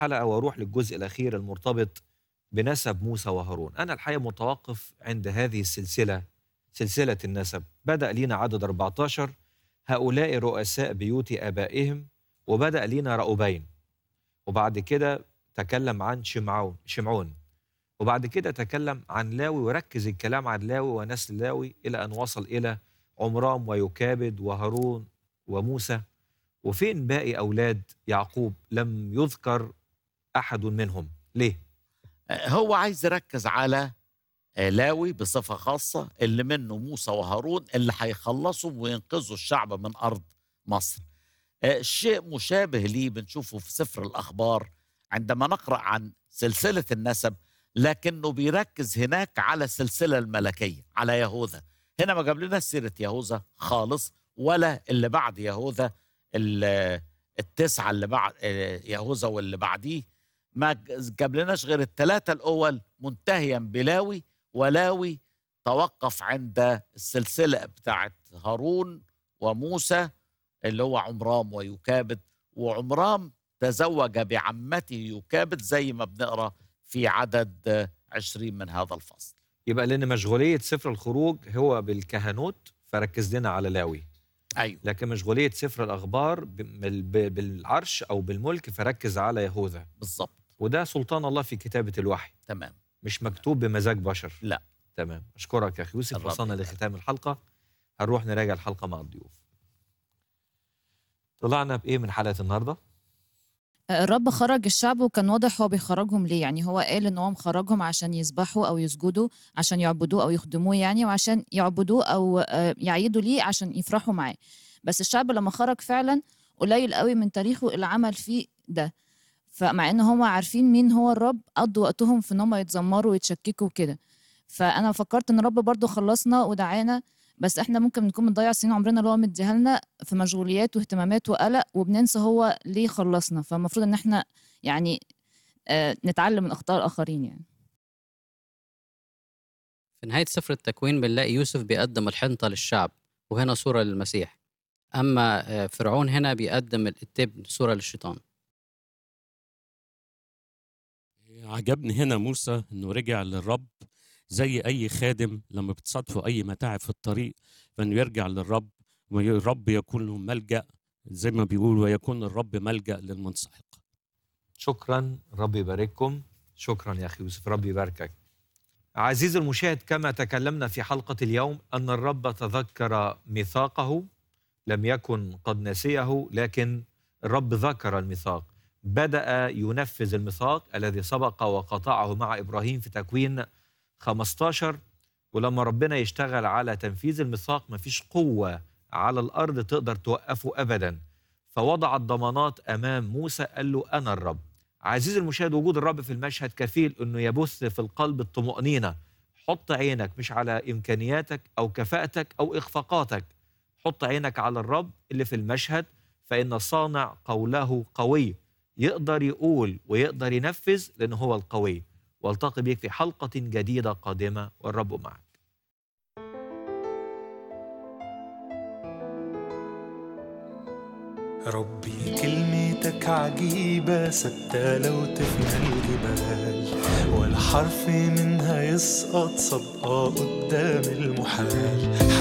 الحلقة وأروح للجزء الأخير المرتبط بنسب موسى وهارون أنا الحقيقة متوقف عند هذه السلسلة سلسلة النسب بدأ لينا عدد 14 هؤلاء رؤساء بيوت آبائهم وبدأ لينا رأوبين وبعد كده تكلم عن شمعون شمعون وبعد كده تكلم عن لاوي وركز الكلام عن لاوي ونسل لاوي إلى أن وصل إلى عمرام ويكابد وهارون وموسى وفين باقي أولاد يعقوب لم يذكر أحد منهم ليه؟ هو عايز يركز على آه، لاوي بصفة خاصة اللي منه موسى وهارون اللي هيخلصوا وينقذوا الشعب من أرض مصر آه، شيء مشابه ليه بنشوفه في سفر الأخبار عندما نقرأ عن سلسلة النسب لكنه بيركز هناك على السلسلة الملكية على يهوذا هنا ما جاب لنا سيرة يهوذا خالص ولا اللي بعد يهوذا ال- التسعة اللي بعد آه، يهوذا واللي بعديه ما جاب لناش غير الثلاثة الأول منتهيا بلاوي ولاوي توقف عند السلسلة بتاعت هارون وموسى اللي هو عمرام ويكابد وعمرام تزوج بعمته يكابد زي ما بنقرا في عدد عشرين من هذا الفصل يبقى لأن مشغولية سفر الخروج هو بالكهنوت فركز لنا على لاوي أيوة لكن مشغولية سفر الأخبار ب- ب- بالعرش أو بالملك فركز على يهوذا بالظبط وده سلطان الله في كتابة الوحي تمام مش مكتوب بمزاج بشر لا. تمام أشكرك يا أخي يوسف الرب وصلنا يبارك. لختام الحلقة هنروح نراجع الحلقة مع الضيوف طلعنا بإيه من حلقة النهاردة؟ الرب خرج الشعب وكان واضح هو بيخرجهم ليه يعني هو قال ان هو مخرجهم عشان يسبحوا او يسجدوا عشان يعبدوه او يخدموه يعني وعشان يعبدوه او آه، يعيدوا ليه عشان يفرحوا معاه بس الشعب لما خرج فعلا قليل قوي من تاريخه اللي عمل فيه ده فمع ان هم عارفين مين هو الرب قضوا وقتهم في ان هم يتذمروا ويتشككوا كده فانا فكرت ان الرب برضو خلصنا ودعانا بس احنا ممكن نكون بنضيع سنين عمرنا اللي هو مديها لنا في مشغوليات واهتمامات وقلق وبننسى هو ليه خلصنا فالمفروض ان احنا يعني آه نتعلم من اخطاء الاخرين يعني في نهاية سفر التكوين بنلاقي يوسف بيقدم الحنطة للشعب وهنا صورة للمسيح أما آه، فرعون هنا بيقدم التبن صورة للشيطان عجبني هنا موسى انه رجع للرب زي اي خادم لما بتصادفه اي متاعب في الطريق فانه يرجع للرب والرب يكون له ملجا زي ما بيقولوا ويكون الرب ملجا للمنسحق شكرا ربي يبارككم شكرا يا أخي يوسف ربي يباركك عزيزي المشاهد كما تكلمنا في حلقة اليوم أن الرب تذكر ميثاقه لم يكن قد نسيه لكن الرب ذكر الميثاق بدأ ينفذ الميثاق الذي سبق وقطعه مع إبراهيم في تكوين 15 ولما ربنا يشتغل على تنفيذ الميثاق مفيش قوة على الأرض تقدر توقفه أبدا فوضع الضمانات أمام موسى قال له أنا الرب عزيزي المشاهد وجود الرب في المشهد كفيل أنه يبث في القلب الطمأنينة حط عينك مش على إمكانياتك أو كفاءتك أو إخفاقاتك حط عينك على الرب اللي في المشهد فإن صانع قوله قوي يقدر يقول ويقدر ينفذ لأنه هو القوي والتقي بك في حلقة جديدة قادمة والرب معك ربي كلمتك عجيبة ثابتة لو تفنى الجبال ولا حرف منها يسقط صدقة قدام المحال